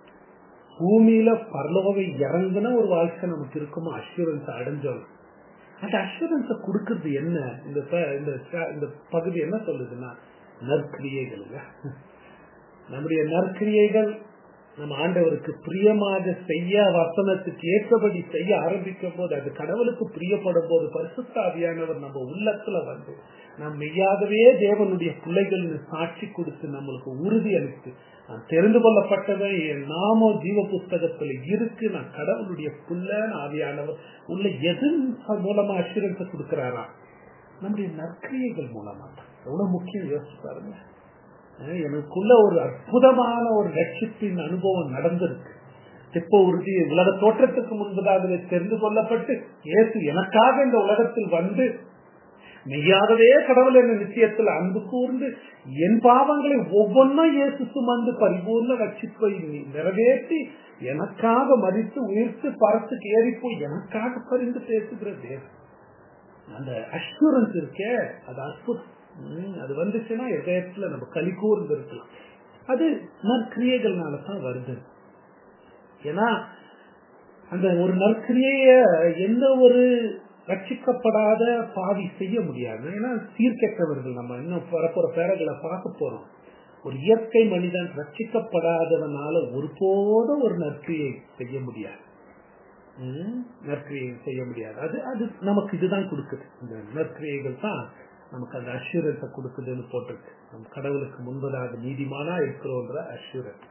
பூமியில பரலோகை இறங்குன ஒரு வாழ்க்கை நமக்கு இருக்குமா அஷூரன்ஸ் அடைஞ்சோம் அந்த அஷூரன்ஸை கொடுக்கறது என்ன இந்த ப- இந்த ச- இந்த பகுதி என்ன சொல்லுதுன்னா நற்கிரியைகளுங்க நம்முடைய நற்கிரியைகள் நம்ம ஆண்டவருக்கு பிரியமாக செய்ய வசனத்துக்கு ஏற்றபடி செய்ய ஆரம்பிக்கும் போது அது கடவுளுக்கு பிரியப்படும் போது பரிசுத்தாவியானவர் நம்ம உள்ளத்துல வந்து நாம் மெய்யாகவே தேவனுடைய பிள்ளைகள் சாட்சி கொடுத்து நம்மளுக்கு உறுதி அளித்து நான் தெரிந்து கொள்ளப்பட்டவை என் நாமோ ஜீவ புஸ்தகத்துல இருக்கு நான் கடவுளுடைய பிள்ளை ஆவியானவர் உள்ள எது மூலமா அசுரன்ஸ் கொடுக்கிறாரா நம்முடைய நற்கிரியைகள் மூலமா தான் எவ்வளவு முக்கியம் யோசிச்சு பாருங்க எனக்குள்ள ஒரு அற்புதமான ஒரு லட்சத்தின் அனுபவம் நடந்திருக்கு இப்போ உறுதி உலக தோற்றத்துக்கு முன்பதாகவே தெரிந்து கொள்ளப்பட்டு இயேசு எனக்காக இந்த உலகத்தில் வந்து மெய்யாகவே கடவுள் என்ற நிச்சயத்தில் அன்பு கூர்ந்து என் பாவங்களை ஒவ்வொன்றும் இயேசு சுமந்து பரிபூர்ண ரட்சிப்பை நிறைவேற்றி எனக்காக மதித்து உயிர்த்து பரத்துக்கு ஏறி போய் எனக்காக பரிந்து பேசுகிற தேவன் அந்த அஷூரன்ஸ் இருக்கே அது அற்புதம் அது வந்துச்சுன்னா இதயத்துல நம்ம களி கூர்ந்து இருக்கலாம் அது நற்கிரியைகள்னால தான் வருது ஏன்னா அந்த ஒரு நற்கிரிய எந்த ஒரு ரட்சிக்கப்படாத பாவி செய்ய முடியாது ஏன்னா சீர்கெட்டவர்கள் நம்ம இன்னும் பரப்புற பேரங்களை பார்க்க போறோம் ஒரு இயற்கை மனிதன் ரட்சிக்கப்படாதவனால ஒருபோதும் ஒரு நற்கிரியை செய்ய முடியாது நற்கிரியை செய்ய முடியாது அது அது நமக்கு இதுதான் கொடுக்குது இந்த நற்கிரியைகள் தான் நமக்கு அந்த அஷூரன்ஸை கொடுக்குதுன்னு போட்டிருக்கு நம்ம கடவுளுக்கு முன்பதாக நீதிமானா இருக்கிறோன்ற அஷூரன்ஸ்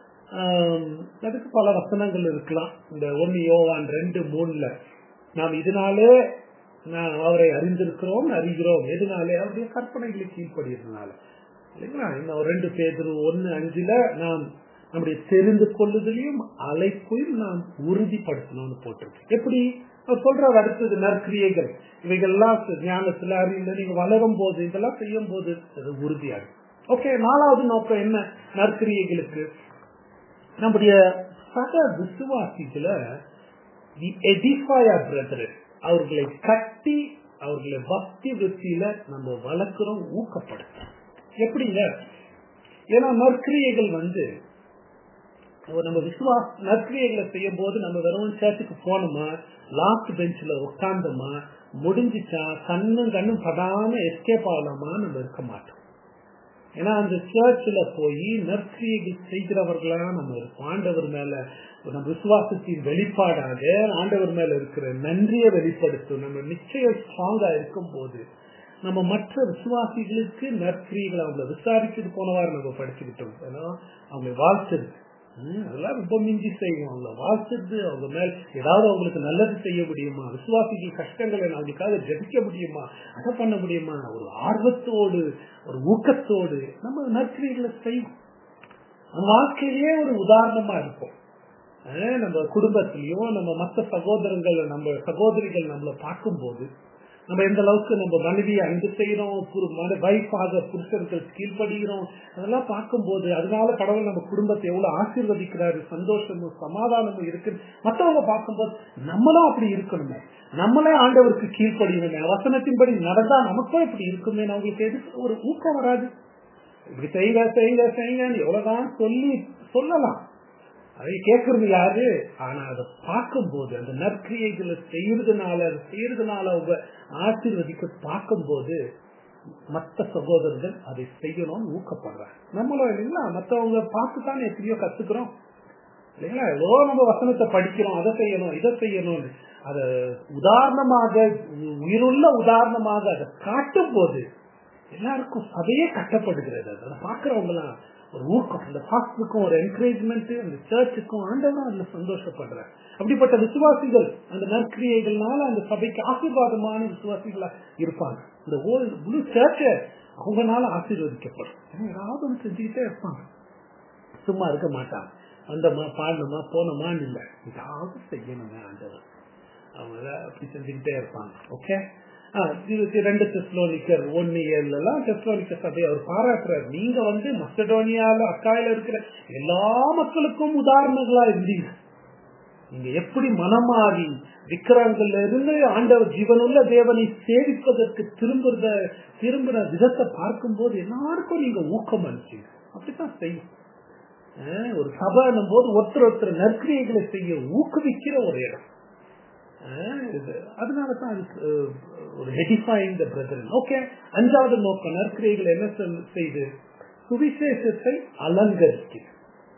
அதுக்கு பல வசனங்கள் இருக்கலாம் இந்த ஒன்னு யோவான் ரெண்டு மூணுல நாம் இதனாலே நான் அவரை அறிந்திருக்கிறோம் அறிகிறோம் எதனாலே அவருடைய கற்பனைகளை கீழ்படுகிறதுனால இல்லைங்களா இன்னும் ரெண்டு பேர் ஒன்னு அஞ்சுல நாம் நம்முடைய தெரிந்து கொள்ளுதலையும் அழைப்பையும் நாம் உறுதிப்படுத்தணும்னு போட்டிருக்கு எப்படி அவர் சொல்றாரு அடுத்தது நற்கிரியைகள் இவைகள்லாம் ஞானத்துல அறிவில் நீங்க வளரும் போது இதெல்லாம் செய்யும் போது அது உறுதியாகும் ஓகே நாலாவது நோக்கம் என்ன நற்கிரியைகளுக்கு நம்முடைய சக விசுவாசிகளை தி எடிஃபயர் பிரதர் அவர்களை கட்டி அவர்களை பக்தி விருத்தியில நம்ம வளர்க்கிறோம் ஊக்கப்படுத்துறோம் எப்படிங்க ஏன்னா நற்கிரியைகள் வந்து நம்ம விசுவாச நற்கிரியைகளை செய்யும் போது நம்ம வெறும் சேர்த்துக்கு போனோமா லாஸ்ட் பெஞ்சில் உட்கார்ந்தோமா முடிஞ்சிச்சா கண்ணும் கண்ணும் படாம எஸ்கேப் ஆகலாமா நம்ம இருக்க மாட்டோம் ஏன்னா அந்த சர்ச்சில் போய் நற்கிரியைகள் செய்கிறவர்களா நம்ம இருப்போம் ஆண்டவர் மேல நம்ம விசுவாசத்தின் வெளிப்பாடாக ஆண்டவர் மேல இருக்கிற நன்றியை வெளிப்படுத்தும் நம்ம நிச்சயம் ஸ்ட்ராங்கா இருக்கும் போது நம்ம மற்ற விசுவாசிகளுக்கு நற்கிரிகளை அவங்கள விசாரிச்சுட்டு போனவாறு நம்ம படிச்சுக்கிட்டோம் ஏன்னா அவங்களை வாழ்த்துது அதெல்லாம் ரொம்ப மிஞ்சி செய்யும் அவங்கள வாழ்த்துறது அவங்க மேல் ஏதாவது அவங்களுக்கு நல்லது செய்ய முடியுமா விசுவாசிகள் கஷ்டங்களை அவங்களுக்காக ஜபிக்க முடியுமா அதை பண்ண முடியுமா ஒரு ஆர்வத்தோடு ஒரு ஊக்கத்தோடு நம்ம நற்கிரிகளை செய்வோம் வாழ்க்கையிலேயே ஒரு உதாரணமா இருப்போம் நம்ம குடும்பத்திலயும் நம்ம மற்ற சகோதரங்கள் நம்ம சகோதரிகள் நம்மளை பார்க்கும்போது நம்ம எந்த அளவுக்கு நம்ம மனைவியை அன்பு செய்யறோம் வைஃபாக புருஷர்கள் கீழ்படுகிறோம் அதெல்லாம் பார்க்கும்போது அதனால கடவுள் நம்ம குடும்பத்தை எவ்வளவு ஆசீர்வதிக்கிறாரு சந்தோஷமும் சமாதானமும் இருக்கு மற்றவங்க பார்க்கும்போது நம்மளும் அப்படி இருக்கணுமே நம்மளே ஆண்டவருக்கு கீழ்படியணுமே வசனத்தின்படி நடந்தா நமக்கும் இப்படி இருக்குமே அவங்களுக்கு எதுக்கு ஒரு ஊக்கம் வராது இப்படி செய்யுங்க செய்யுங்க செய்யுங்கன்னு எவ்வளவுதான் சொல்லி சொல்லலாம் அதை கேட்கறது யாரு ஆனா அதை பார்க்கும் போது அந்த நற்கிரியைகளை செய்யறதுனால அதை செய்யறதுனால அவங்க ஆசீர்வதிக்க பார்க்கும் போது மற்ற சகோதரர்கள் அதை செய்யணும்னு ஊக்கப்படுறாங்க நம்மளும் இல்லைங்களா மற்றவங்க பார்த்து தானே எத்தனையோ கத்துக்கிறோம் இல்லைங்களா ஏதோ நம்ம வசனத்தை படிக்கிறோம் அதை செய்யணும் இதை செய்யணும்னு அத உதாரணமாக உயிருள்ள உதாரணமாக அதை காட்டும் போது எல்லாருக்கும் சபையே கட்டப்படுகிறது அதை பாக்குறவங்க எல்லாம் ஒரு ஊக்கம் அந்த பாஸ்டுக்கும் ஒரு என்கரேஜ்மெண்ட் அந்த சர்ச்சுக்கும் ஆண்டவரும் அதுல சந்தோஷப்படுற அப்படிப்பட்ட விசுவாசிகள் அந்த நற்கிரியைகள்னால அந்த சபைக்கு ஆசீர்வாதமான விசுவாசிகளா இருப்பாங்க இந்த ஓல் முழு சர்ச்ச அவங்கனால ஆசீர்வதிக்கப்படும் ஏதாவது ஒன்று செஞ்சுக்கிட்டே இருப்பாங்க சும்மா இருக்க மாட்டாங்க வந்தோமா பாடணுமா போனோமான்னு இல்லை ஏதாவது செய்யணுங்க ஆண்டவர் அவங்க அப்படி செஞ்சுக்கிட்டே இருப்பாங்க ஓகே ரெண்டு டெஸ்லோனிக்கர் ஒன்னு ஏழுலாம் டெஸ்லோனிக்க சபையை அவர் பாராட்டுறாரு நீங்க வந்து மஸ்டடோனியால அக்காயில இருக்கிற எல்லா மக்களுக்கும் உதாரணங்களா இருந்தீங்க நீங்க எப்படி மனமாறி விக்கிரங்கள்ல இருந்து ஆண்டவர் ஜீவனுள்ள தேவனை சேவிப்பதற்கு திரும்புறத திரும்புற விதத்தை பார்க்கும் போது எல்லாருக்கும் நீங்க ஊக்கம் அளிச்சீங்க அப்படித்தான் செய்யும் ஒரு சபைன்னும் போது ஒருத்தர் ஒருத்தர் நற்கிரியைகளை செய்ய ஊக்குவிக்கிற ஒரு இடம் அதனாலதான் அதுக்கு ஒரு ஹெடிஃபைங் த பிரதரன் ஓகே அஞ்சாவது நோக்கம் நற்கிரைகள் என்ன செய்து சுவிசேஷத்தை அலங்கரிக்க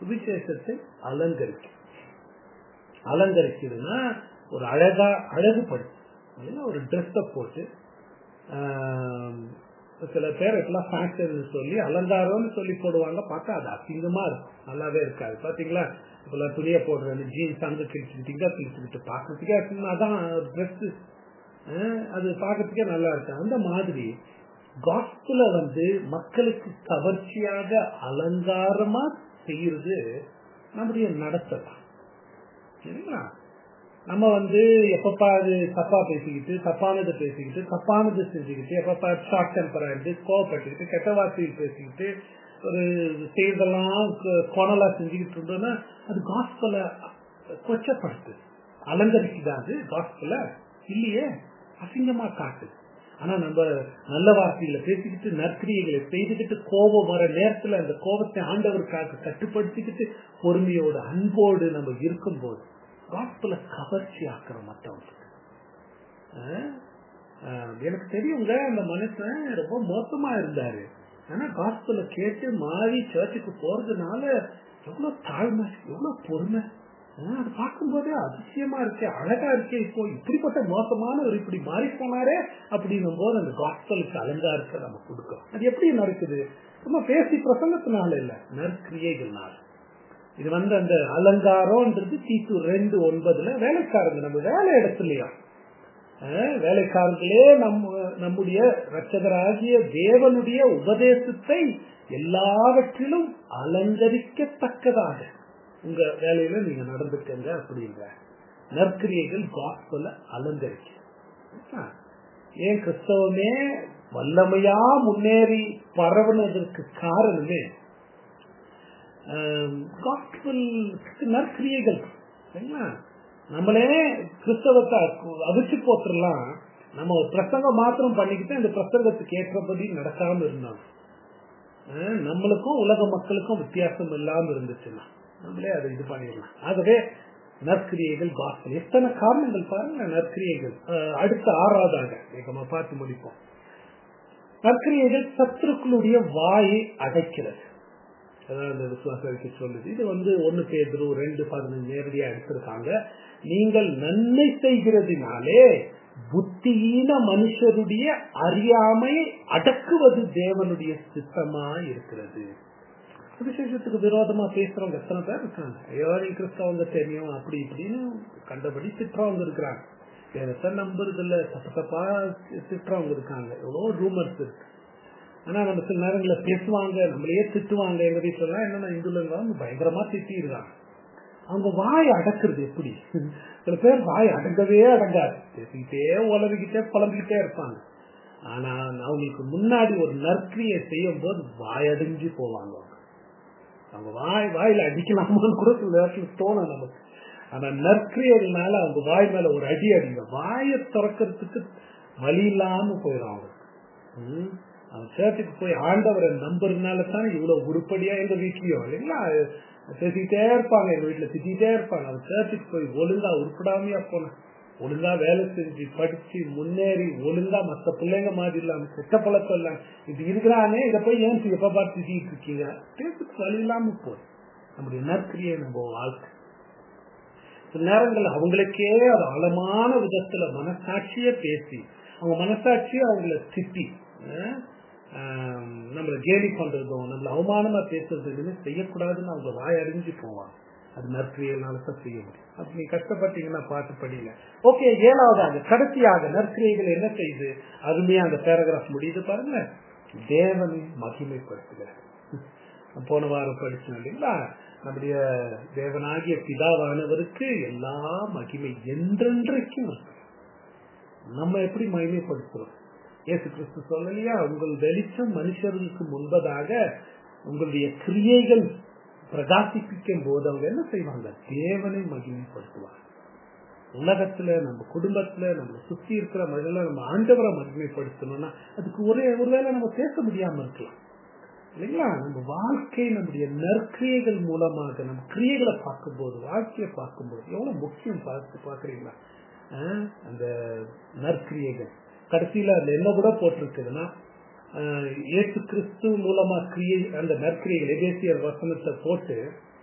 சுவிசேஷத்தை அலங்கரிக்கும் அலங்கரிக்குதுன்னா ஒரு அழகா அழகுபடுத்தும் இல்லைன்னா ஒரு ட்ரெஸ்ஸை போட்டு ஆஹ், சில பேர் எல்லாம் ஃபேஷன் சொல்லி அலங்காரம்னு சொல்லி போடுவாங்க பார்த்தா அது அசிங்கமா இருக்கும் நல்லாவே இருக்காது பாத்தீங்களா இப்பெல்லாம் துணியை போடுறது ஜீன்ஸ் அங்க கிழிச்சுக்கிட்டு இங்க கிழிச்சுக்கிட்டு பார்க்கறதுக்கே அசிங்கமா அதான் ட்ரெஸ் அது பார்க்கறதுக்கே நல்லா இருக்கு அந்த மாதிரி காஸ்புல வந்து மக்களுக்கு கவர்ச்சியாக அலங்காரமா செய்யறது நம்முடைய நடத்தலாம் சரிங்களா நம்ம வந்து எப்பப்பா அது தப்பா பேசிக்கிட்டு தப்பானது பேசிக்கிட்டு தப்பானது செஞ்சுக்கிட்டு எப்பப்பா ஷார்ட் டெம்பரா இருந்து கோவப்பட்டுக்கிட்டு கெட்ட வார்த்தையில் பேசிக்கிட்டு ஒரு செய்தெல்லாம் கொணலா செஞ்சுக்கிட்டு இருந்தோம்னா அது காஸ்பல கொச்சப்படுத்து அலங்கரிக்குதா அது காஸ்பல இல்லையே அசிங்கமா காட்டுது ஆனா நம்ம நல்ல வார்த்தைகளை பேசிக்கிட்டு நற்கிரியைகளை செய்துக்கிட்டு கோபம் வர நேரத்துல அந்த கோபத்தை ஆண்டவருக்காக கட்டுப்படுத்திக்கிட்டு பொறுமையோடு அன்போடு நம்ம இருக்கும்போது காஸ்பல கவர்ச்சி ஆக்குறோம் மற்றவங்களுக்கு ஆஹ் ஆஹ் எனக்கு தெரியுங்க அந்த மனுஷன் ரொம்ப மோசமா இருந்தாரு ஆனா காஸ்பல கேட்டு மாறி சர்ச்சுக்கு போறதுனால எவ்வளவு தாழ்மை எவ்வளவு பொறுமை ஆஹ் அது பார்க்கும்போதே அதிசயமா இருக்கே அழகா இருக்கே இப்போ இப்படிப்பட்ட மோசமானவர் இப்படி மாறி போனாரே அப்படின்னும் போது அந்த காஸ்பலுக்கு அலங்காரத்தை நம்ம கொடுக்கிறோம் அது எப்படி நடக்குது சும்மா பேசி பிரசங்கத்தினால இல்ல நற்கிரியைகள்னால இது வந்து அந்த அலங்காரம்ன்றது தீத்து ரெண்டு ஒன்பதுல வேலைக்காரங்க நம்ம வேலை இடத்துலயா அஹ் வேலைக்காரர்களே நம்ம நம்முடைய ரட்சகராகிய தேவனுடைய உபதேசத்தை எல்லாவற்றிலும் அலங்கரிக்கத்தக்கதாக உங்க வேலையில நீங்க நடந்துக்கங்க அப்படின்ற நற்கிரியைகள் காஸ்பல அலங்கரிக்க ஏன் கிறிஸ்தவமே வல்லமையா முன்னேறி பரவுனதற்கு காரணமே காஸ்பல் நற்கிரியைகள் சரிங்களா நம்மளே கிறிஸ்தவத்தை அவிச்சு போட்டுடலாம் நம்ம ஒரு பிரசங்கம் மாத்திரம் பண்ணிக்கிட்டு அந்த பிரசங்கத்துக்கு ஏற்றபடி நடக்காம இருந்தோம் அஹ் நம்மளுக்கும் உலக மக்களுக்கும் வித்தியாசம் இல்லாம இருந்துச்சுன்னா நம்மளே அதை இது பண்ணிடலாம் ஆகவே நற்கிரியைகள் காஸ்பல் எத்தனை காரணங்கள் பாருங்க நற்கிரியைகள் அஹ் அடுத்த ஆறாவதாக வேகமா பார்த்து முடிப்போம் நற்கிரியைகள் சத்துருக்களுடைய வாயை அடைக்கிறது அதான் அந்த விசுவாச சொல்லுது இது வந்து ஒன்னு பேதரு ரெண்டு பதினஞ்சு நேரடியா எடுத்திருக்காங்க நீங்கள் நன்மை செய்கிறதுனாலே புத்தியீன மனுஷருடைய அறியாமையை அடக்குவது தேவனுடைய சித்தமா இருக்கிறது சுவிசேஷத்துக்கு விரோதமா பேசுறவங்க எத்தனை பேர் இருக்காங்க ஐயோ நீ கிறிஸ்தவங்க தெரியும் அப்படி இப்படின்னு கண்டபடி திட்டுறவங்க இருக்கிறாங்க வேறத்தை நம்புறது இல்ல தப்பு தப்பா திட்டுறவங்க இருக்காங்க எவ்வளோ ரூமர்ஸ் இருக்கு ஆனா நம்ம சில நேரங்கள பேசுவாங்க நம்மளையே திட்டுவாங்க எங்க வீட்டுல எல்லாம் என்னன்னா இந்துல பயங்கரமா திட்டிடுறாங்க அவங்க வாய் அடக்குறது எப்படி சில பேர் வாய் அடங்கவே அடங்காது பேசிக்கிட்டே உலகிக்கிட்டே புலம்பிக்கிட்டே இருப்பாங்க ஆனா அவங்களுக்கு முன்னாடி ஒரு நற்கிரியை செய்யும் போது வாய் அடைஞ்சு போவாங்க அவங்க. அவங்க வாய் வாயில அடிக்கலாமான்னு கூட சில நேரத்துல தோணும் நமக்கு ஆனா நற்கிரியனால அவங்க வாய் மேல ஒரு அடி அடிங்க வாயை திறக்கிறதுக்கு வழி இல்லாம போயிடும் அவங்க ம். அவன் சேர்த்துக்கு போய் ஆண்டவரை நம்புறதுனால தான் இவ்வளவு உருப்படியா எங்க வீட்லயும் இல்லைங்களா பேசிக்கிட்டே இருப்பாங்க எங்க வீட்டுல திட்டிகிட்டே இருப்பாங்க அவன் சேர்த்துக்கு போய் ஒழுங்கா உருப்படாமையா போன ஒழுங்கா வேலை செஞ்சு படிச்சு முன்னேறி ஒழுங்கா மத்த பிள்ளைங்க மாதிரி இல்லாம கெட்ட பழக்கம் இல்லாம இது இருக்கிறானே இதை போய் ஏன் எப்ப பார்த்து திட்டிட்டு இருக்கீங்க பேசுக்கு வழி இல்லாம போகுது நம்முடைய நற்கிரியை நம்ம வாழ்க்கை சில நேரங்கள் அவங்களுக்கே அது ஆழமான விதத்துல மனசாட்சிய பேசி அவங்க மனசாட்சியை அவங்கள திட்டி அஹ், ஆஹ், நம்மள கேலி பண்றதும் நம்மள அவமானமா பேசுறது எதுவுமே செய்யக்கூடாதுன்னு அவங்க வாய் அறிஞ்சு போவாங்க அது நற்கிரியனால தான் செய்ய முடியும் அப்ப நீ கஷ்டப்பட்டீங்கன்னா பார்த்து படிங்க ஓகே ஏழாவதாக கடைசியாக நற்கிரியைகள் என்ன செய்யுது அருமையா அந்த பேராகிராஃப் முடியுது பாருங்க தேவனை மகிமைப்படுத்துகிறார் போன வாரம் படிச்சோம் இல்லைங்களா நம்முடைய தேவனாகிய பிதாவானவருக்கு எல்லா மகிமை என்றென்றைக்கும் இருக்கு. நம்ம எப்படி மகிமைப்படுத்துறோம் இயேசு கிறிஸ்து சொல்லலையா உங்கள் வெளிச்சம் மனுஷர்களுக்கு முன்பதாக உங்களுடைய கிரியைகள் பிரகாசிப்பிக்கும் போது அவங்க என்ன செய்வாங்க தேவனை மகிமைப்படுத்துவாங்க உலகத்துல நம்ம குடும்பத்துல நம்ம சுத்தி இருக்கிற மகிழ நம்ம ஆண்டவரை மகிமைப்படுத்தணும்னா அதுக்கு ஒரே ஒருவேளை நம்ம பேச முடியாம இருக்கலாம் இல்லைங்களா நம்ம வாழ்க்கை நம்முடைய நற்கிரியைகள் மூலமாக நம்ம கிரியைகளை பார்க்கும்போது வாழ்க்கையை பார்க்கும்போது எவ்வளவு முக்கியம் பார்த்து பாக்குறீங்களா ஆஹ் அந்த நற்கிரியைகள் கடைசியில அதுல என்ன கூட போட்டிருக்குதுன்னா ஆஹ் இயேசு கிறிஸ்து மூலமா கிரியை அந்த நற்கிரியைகள் எதேசியர் வசனத்தை போட்டு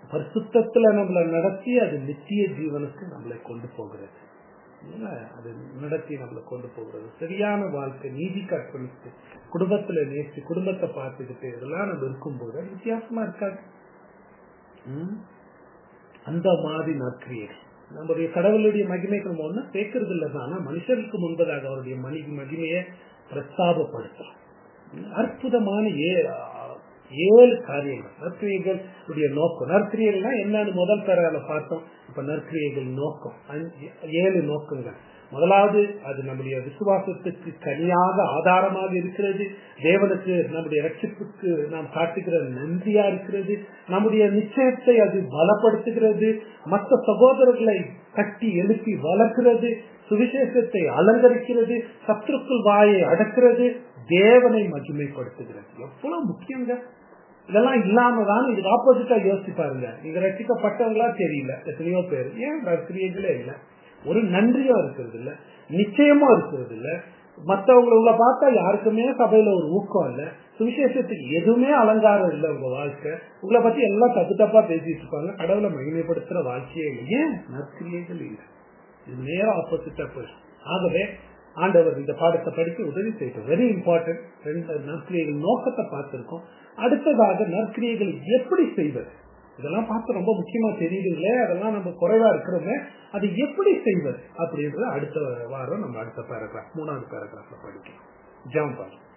பரிசுத்தத்துல நம்மளை நடத்தி அது நித்திய ஜீவனுக்கு நம்மளை கொண்டு போகிறது இல்ல, அது நடத்தி நம்மளை கொண்டு போகிறது சரியான வாழ்க்கை நீதி கற்பழித்து குடும்பத்துல நேசி குடும்பத்தை பார்த்துக்கிட்டு இதெல்லாம் நம்ம இருக்கும்போது அது வித்தியாசமா இருக்காது ம்? அந்த மாதிரி நற்கிரியைகள் நம்முடைய கடவுளுடைய மகிமைக்கு நம்ம ஒன்றும் சேர்க்கறது இல்லை தான் ஆனா மனுஷருக்கு முன்பதாக அவருடைய மணி மகிமையை பிரஸ்தாபப்படுத்தும் அற்புதமான ஏ ஏழு காரியங்கள் நற்கிரியைகள் உடைய நோக்கம் நற்கிரியைகள்னா என்னன்னு முதல் பேரால பார்த்தோம் இப்ப நற்கிரியைகள் நோக்கம் அஞ்சு- ஏழு நோக்கங்கள் முதலாவது அது நம்முடைய விசுவாசத்துக்கு கனியாக ஆதாரமாக இருக்கிறது தேவனுக்கு நம்முடைய ரட்சிப்புக்கு நாம் காட்டுகிற நன்றியா இருக்கிறது நம்முடைய நிச்சயத்தை அது பலப்படுத்துகிறது மற்ற சகோதரர்களை கட்டி எழுப்பி வளர்க்கிறது சுவிசேஷத்தை அலங்கரிக்கிறது சத்துருக்குள் வாயை அடக்கிறது தேவனை மகிமைப்படுத்துகிறது எவ்வளவு முக்கியங்க இதெல்லாம் இல்லாம தான் இதுக்கு ஆப்போசிட்டா யோசிச்சு பாருங்க நீங்க ரசிக்கப்பட்டவங்களா தெரியல எத்தனையோ பேர் ஏன் கிரியைகளே இல்ல ஒரு நன்றியும் இருக்கிறது இல்ல நிச்சயமும் இருக்கிறது இல்ல மற்றவங்களை உங்களை பார்த்தா யாருக்குமே சபையில ஒரு ஊக்கம் இல்ல சுவிசேஷத்துக்கு எதுவுமே அலங்காரம் இல்லை உங்க வாழ்க்கை உங்களை பத்தி எல்லாம் தப்பு தப்பா பேசிட்டு இருப்பாங்க கடவுளை மகிமைப்படுத்துற வாழ்க்கையே இல்லை ஏன் நற்கிரியைகள் இல்லை இது நேரம் ஆப்போசிட்டா போயிடும் ஆகவே ஆண்டவர் இந்த பாடத்தை படிக்க உதவி செய்யட்டும் வெரி இம்பார்ட்டன்ட் ரெண்டு நற்கிரியைகள் நோக்கத்தை பார்த்திருக்கோம் அடுத்ததாக நற்கிரியைகள் எப்படி செய்வது இதெல்லாம் பார்த்து ரொம்ப முக்கியமா தெரியுதுங்களே அதெல்லாம் நம்ம குறைவா இருக்கிறோமே அது எப்படி செய்வது அப்படின்றது அடுத்த வாரம் நம்ம அடுத்த பேராகிராஃப் மூணாவது பேராகிராஃப்ல படிக்கலாம் ஜாம் பாருங்க